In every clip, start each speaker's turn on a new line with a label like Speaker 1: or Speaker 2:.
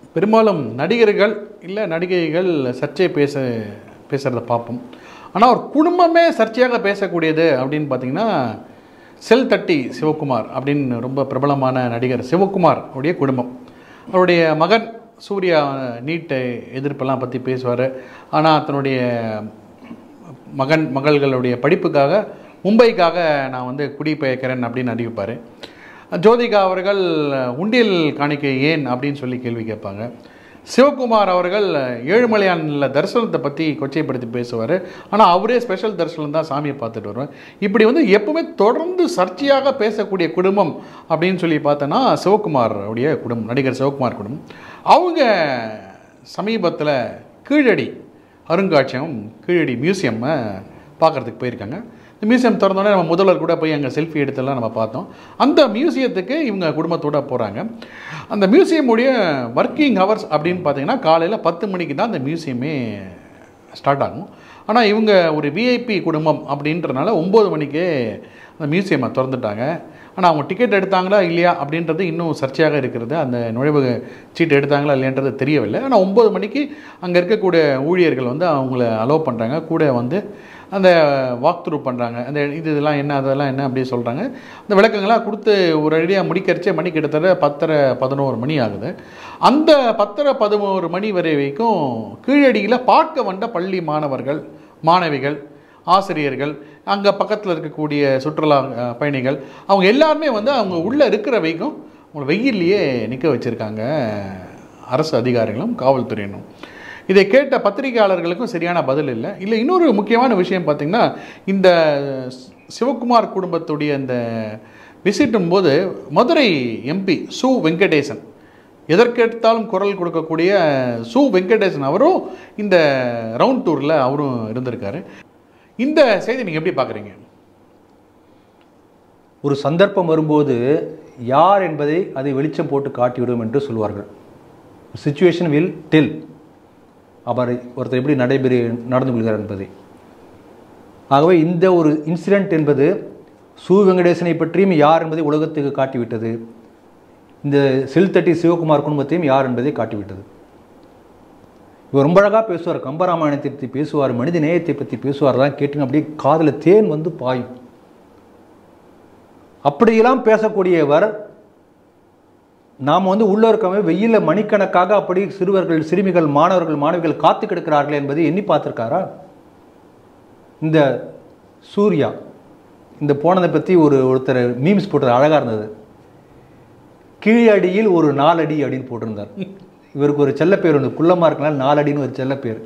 Speaker 1: பெரும்பாலும் நடிகர்கள் இல்லை நடிகைகள் சர்ச்சை பேச பேசுகிறத பார்ப்போம் ஆனால் ஒரு குடும்பமே சர்ச்சையாக பேசக்கூடியது அப்படின்னு பார்த்தீங்கன்னா செல் தட்டி சிவகுமார் அப்படின்னு ரொம்ப பிரபலமான நடிகர் சிவகுமார் உடைய குடும்பம் அவருடைய மகன் சூர்யா நீட்டை எதிர்ப்பெல்லாம் பற்றி பேசுவார் ஆனால் தன்னுடைய மகன் மகள்களுடைய படிப்புக்காக மும்பைக்காக நான் வந்து குடிபெயர்க்கிறேன் அப்படின்னு அறிவிப்பார் ஜோதிகா அவர்கள் உண்டியல் காணிக்கை ஏன் அப்படின்னு சொல்லி கேள்வி கேட்பாங்க சிவகுமார் அவர்கள் ஏழுமலையானில் தரிசனத்தை பற்றி கொச்சைப்படுத்தி பேசுவார் ஆனால் அவரே ஸ்பெஷல் தரிசனம் தான் சாமியை பார்த்துட்டு வருவார் இப்படி வந்து எப்பவுமே தொடர்ந்து சர்ச்சையாக பேசக்கூடிய குடும்பம் அப்படின்னு சொல்லி பார்த்தோன்னா சிவகுமார் உடைய குடும்பம் நடிகர் சிவகுமார் குடும்பம் அவங்க சமீபத்தில் கீழடி அருங்காட்சியகம் கீழடி மியூசியம்மை பார்க்குறதுக்கு போயிருக்காங்க இந்த மியூசியம் திறந்தோடனே நம்ம முதல்வர் கூட போய் அங்கே செல்ஃபி எடுத்தெல்லாம் நம்ம பார்த்தோம் அந்த மியூசியத்துக்கு இவங்க குடும்பத்தோட போகிறாங்க அந்த மியூசியமுடைய ஒர்க்கிங் ஹவர்ஸ் அப்படின்னு பார்த்தீங்கன்னா காலையில் பத்து மணிக்கு தான் அந்த மியூசியமே ஸ்டார்ட் ஆகும் ஆனால் இவங்க ஒரு விஐபி குடும்பம் அப்படின்றனால ஒம்பது மணிக்கே அந்த மியூசியமை திறந்துட்டாங்க ஆனால் அவங்க டிக்கெட் எடுத்தாங்களா இல்லையா அப்படின்றது இன்னும் சர்ச்சையாக இருக்கிறது அந்த நுழைவு சீட்டு எடுத்தாங்களா இல்லைன்றது தெரியவில்லை ஆனால் ஒம்பது மணிக்கு அங்கே இருக்கக்கூடிய ஊழியர்கள் வந்து அவங்கள அலோவ் பண்ணுறாங்க கூட வந்து அந்த வாக் த்ரூ பண்ணுறாங்க அந்த இது இதெல்லாம் என்ன அதெல்லாம் என்ன அப்படி சொல்கிறாங்க அந்த விளக்கங்களாக கொடுத்து ஒரு அடியாக முடிக்கிறச்சே மணி கிட்டத்தட்ட பத்தரை பதினோரு மணி ஆகுது அந்த பத்தரை பதினோரு மணி வரை வரைக்கும் கீழடியில் பார்க்க வந்த பள்ளி மாணவர்கள் மாணவிகள் ஆசிரியர்கள் அங்கே பக்கத்தில் இருக்கக்கூடிய சுற்றுலா அஹ், பயணிகள் அவங்க எல்லாருமே வந்து அவங்க உள்ளே இருக்கிற வரைக்கும் அவங்கள வெயில்லையே நிற்க வச்சுருக்காங்க அரசு அதிகாரிகளும் காவல்துறையினும் இதை கேட்ட பத்திரிகையாளர்களுக்கும் சரியான பதில் இல்லை இல்லை இன்னொரு முக்கியமான விஷயம் பார்த்திங்கன்னா இந்த சி- சிவகுமார் குடும்பத்துடைய இந்த விசிட்டும் போது மதுரை எம்பி சு வெங்கடேசன் எதற்கெடுத்தாலும் குரல் கொடுக்கக்கூடிய சு வெங்கடேசன் அவரும் இந்த ரவுண்ட் டூரில் அவரும் இருந்திருக்காரு இந்த செய்தி நீங்கள் எப்படி பார்க்குறீங்க
Speaker 2: ஒரு சந்தர்ப்பம் வரும்போது யார் என்பதை அதை வெளிச்சம் போட்டு காட்டிவிடும் என்று சொல்வார்கள் சுச்சுவேஷன் வில் டெல் அவர் ஒருத்தர் எப்படி நடைபெறு நடந்து கொள்கிறார் என்பதை ஆகவே இந்த ஒரு இன்சிடென்ட் என்பது சு வெங்கடேசனை பற்றியும் யார் என்பதை உலகத்துக்கு காட்டிவிட்டது இந்த செல்தட்டி சிவகுமார் குடும்பத்தையும் யார் என்பதை காட்டிவிட்டது இவர் ரொம்ப அழகாக பேசுவார் கம்பராமாயணத்தை பற்றி பேசுவார் மனித நேயத்தை பற்றி பேசுவார் தான் கேட்டுங்க அப்படியே காதில் தேன் வந்து பாயும் அப்படியெல்லாம் பேசக்கூடியவர் நாம் வந்து உள்ள இருக்கவே வெயில மணிக்கணக்காக அப்படி சிறுவர்கள் சிறுமிகள் மாணவர்கள் மாணவிகள் காத்து கிடக்கிறார்கள் என்பதை எண்ணி பார்த்துருக்காரா இந்த சூர்யா இந்த போனதை பற்றி ஒரு ஒருத்தர் மீம்ஸ் போட்டது அழகாக இருந்தது கீழடியில் ஒரு நாலடி அப்படின்னு போட்டிருந்தார் இவருக்கு ஒரு செல்ல பேர் ஒன்று குள்ளமாக இருக்கனால நாலடின்னு ஒரு செல்ல பேர்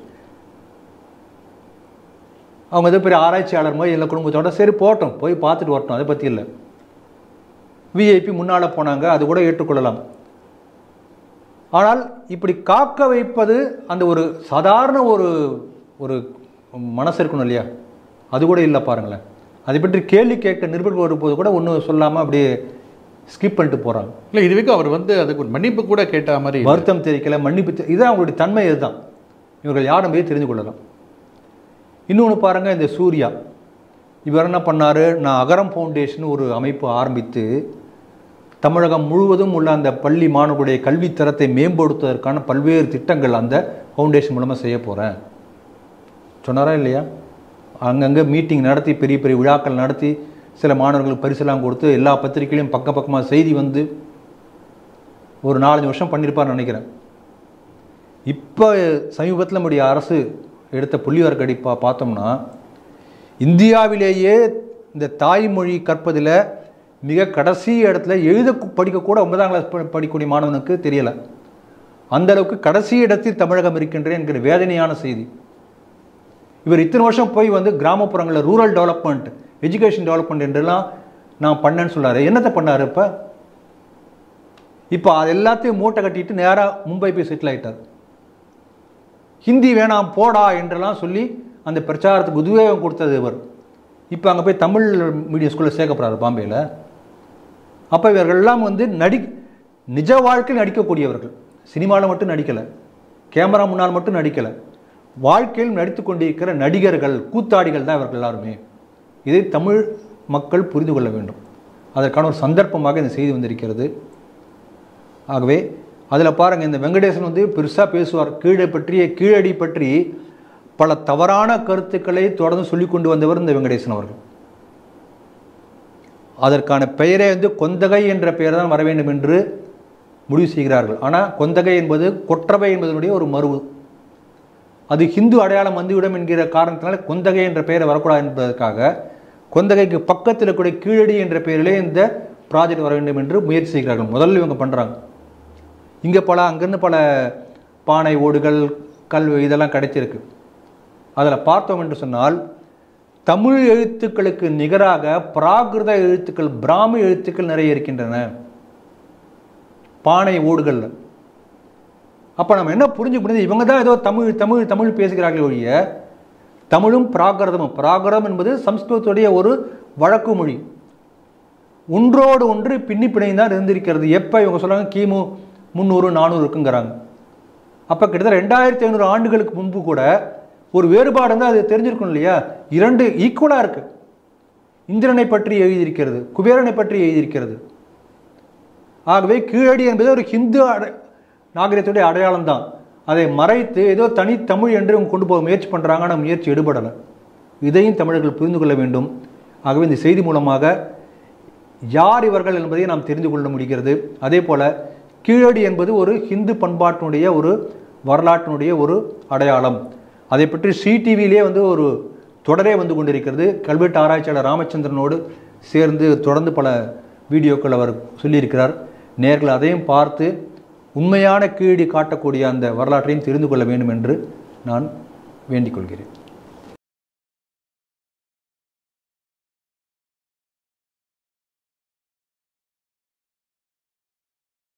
Speaker 2: அவங்க ஏதோ பெரிய ஆராய்ச்சியாளர் மாதிரி எல்லா குடும்பத்தோட சரி போட்டோம் போய் பார்த்துட்டு வரட்டும் அதை பற்றி இல்லை விஐபி முன்னால் போனாங்க அது கூட ஏற்றுக்கொள்ளலாம் ஆனால் இப்படி காக்க வைப்பது அந்த ஒரு சாதாரண ஒரு ஒரு மனசு இருக்கணும் இல்லையா அது கூட இல்லை பாருங்களேன் அதை பற்றி கேள்வி கேட்க நிருபர்கள் வரும்போது கூட ஒன்றும் சொல்லாமல் அப்படியே ஸ்கிப் பண்ணிட்டு போகிறாங்க
Speaker 1: இல்லை இது வரைக்கும் அவர் வந்து அதுக்கு ஒரு மன்னிப்பு கூட கேட்ட மாதிரி இல்லை.
Speaker 2: வருத்தம் தெரிவிக்கல மன்னிப்பு தெரி- இதுதான் அவங்களுடைய தன்மை இதுதான் இவர்கள் யாரும் போய் தெரிந்து கொள்ளலாம் இன்னொன்று பாருங்கள் இந்த சூர்யா இவர் என்ன பண்ணார் நான் அகரம் ஃபவுண்டேஷன் ஒரு அமைப்பு ஆரம்பித்து தமிழகம் முழுவதும் உள்ள அந்த பள்ளி மாணவர்களுடைய கல்வித் தரத்தை மேம்படுத்துவதற்கான பல்வேறு திட்டங்கள் அந்த ஃபவுண்டேஷன் மூலமாக செய்ய போகிறேன் சொன்னாரா இல்லையா அங்கங்கே மீட்டிங் நடத்தி பெரிய பெரிய விழாக்கள் நடத்தி சில மாணவர்களுக்கு பரிசெல்லாம் கொடுத்து எல்லா பத்திரிகையிலையும் பக்க பக்கமாக செய்தி வந்து ஒரு நாலஞ்சு வருஷம் பண்ணியிருப்பார்னு நினைக்கிறேன் இப்போ சமீபத்தில் நம்முடைய அரசு எடுத்த புள்ளிவரக்கடி பா பார்த்தோம்னா இந்தியாவிலேயே இந்த தாய்மொழி கற்பதில் மிக கடைசி இடத்துல எழுத கு- படிக்கக்கூட ஒன்பதாம் கிளாஸ் ப- படிக்கக்கூடிய மாணவனுக்கு தெரியலை அந்த அளவுக்கு கடைசி இடத்தில் தமிழகம் இருக்கின்றேன் என்கிற வேதனையான செய்தி இவர் இத்தனை வருஷம் போய் வந்து கிராமப்புறங்களில் ரூரல் டெவலப்மெண்ட் எஜுகேஷன் டெவலப்மெண்ட் என்றெல்லாம் நான் பண்ணேன்னு சொன்னார் என்னத்தை பண்ணார் இப்போ இப்போ அது எல்லாத்தையும் மூட்டை கட்டிட்டு நேராக மும்பை போய் செட்டில் ஆயிட்டார் ஹிந்தி வேணாம் போடா என்றெல்லாம் சொல்லி அந்த பிரச்சாரத்துக்கு உத்வேகம் கொடுத்தது இவர் இப்போ அங்கே போய் தமிழ் மீடியம் ஸ்கூலில் சேர்க்கப்படுறாரு பாம்பேயில் அப்போ இவர்கள்லாம் வந்து நடி நிஜ வாழ்க்கையில் நடிக்கக்கூடியவர்கள் சினிமாவில் மட்டும் நடிக்கலை கேமரா முன்னால் மட்டும் நடிக்கலை வாழ்க்கையில் நடித்து கொண்டிருக்கிற நடிகர்கள் கூத்தாடிகள் தான் இவர்கள் எல்லாருமே இதை தமிழ் மக்கள் புரிந்து கொள்ள வேண்டும் அதற்கான ஒரு சந்தர்ப்பமாக இந்த செய்தி வந்திருக்கிறது ஆகவே அதில் பாருங்கள் இந்த வெங்கடேசன் வந்து பெருசாக பேசுவார் கீழே பற்றிய கீழடி பற்றி பல தவறான கருத்துக்களை தொடர்ந்து சொல்லி கொண்டு வந்தவர் இந்த வெங்கடேசன் அவர்கள் அதற்கான பெயரே வந்து கொந்தகை என்ற பெயர் தான் வர வேண்டும் என்று முடிவு செய்கிறார்கள் ஆனால் கொந்தகை என்பது கொற்றவை என்பதனுடைய ஒரு மருவு அது ஹிந்து அடையாளம் வந்துவிடும் என்கிற காரணத்தினால கொந்தகை என்ற பெயரை வரக்கூடாது என்பதற்காக கொந்தகைக்கு பக்கத்தில் இருக்கக்கூடிய கீழடி என்ற பெயரிலே இந்த ப்ராஜெக்ட் வர வேண்டும் என்று முயற்சி செய்கிறார்கள் முதல்ல இவங்க பண்ணுறாங்க இங்கே பல அங்கேருந்து பல பானை ஓடுகள் கல் இதெல்லாம் கிடைச்சிருக்கு அதில் பார்த்தோம் என்று சொன்னால் தமிழ் எழுத்துக்களுக்கு நிகராக பிராகிருத எழுத்துக்கள் பிராமி எழுத்துக்கள் நிறைய இருக்கின்றன பானை ஓடுகள்ல அப்போ நம்ம என்ன புரிஞ்சுக்க முடியுது இவங்க தான் ஏதோ தமிழ் தமிழ் தமிழ் பேசுகிறார்கள் ஒழிய தமிழும் பிராகிருதமும் பிராகிருதம் என்பது சம்ஸ்கிருதத்துடைய ஒரு வழக்கு மொழி ஒன்றோடு ஒன்று பின்னி பிணைந்து தான் இருந்திருக்கிறது எப்போ இவங்க சொல்றாங்க கிமு முந்நூறு நானூறு இருக்குங்கிறாங்க அப்போ கிட்டத்தட்ட ரெண்டாயிரத்தி ஐநூறு ஆண்டுகளுக்கு முன்பு கூட ஒரு வேறுபாடு இருந்தால் அது தெரிஞ்சிருக்கும் இல்லையா இரண்டு ஈக்குவலாக இருக்கு இந்திரனை பற்றி எழுதியிருக்கிறது குபேரனை பற்றி எழுதியிருக்கிறது ஆகவே கீழடி என்பது ஒரு ஹிந்து அடை நாகரிகத்துடைய அடையாளம் தான் அதை மறைத்து ஏதோ தனி தமிழ் என்று இவங்க கொண்டு போக முயற்சி பண்ணுறாங்க ஆனால் முயற்சி எடுபடலை இதையும் தமிழர்கள் புரிந்து கொள்ள வேண்டும் ஆகவே இந்த செய்தி மூலமாக யார் இவர்கள் என்பதை நாம் தெரிந்து கொள்ள முடிகிறது அதே போல கீழடி என்பது ஒரு ஹிந்து பண்பாட்டினுடைய ஒரு வரலாற்றினுடைய ஒரு அடையாளம் அதை பற்றி சிடிவியிலே வந்து ஒரு தொடரே வந்து கொண்டிருக்கிறது கல்வெட்டு ஆராய்ச்சியாளர் ராமச்சந்திரனோடு சேர்ந்து தொடர்ந்து பல வீடியோக்கள் அவர் சொல்லியிருக்கிறார் நேர்கள் அதையும் பார்த்து உண்மையான கீழடி காட்டக்கூடிய அந்த வரலாற்றையும் தெரிந்து கொள்ள வேண்டும் என்று நான் வேண்டிக் கொள்கிறேன்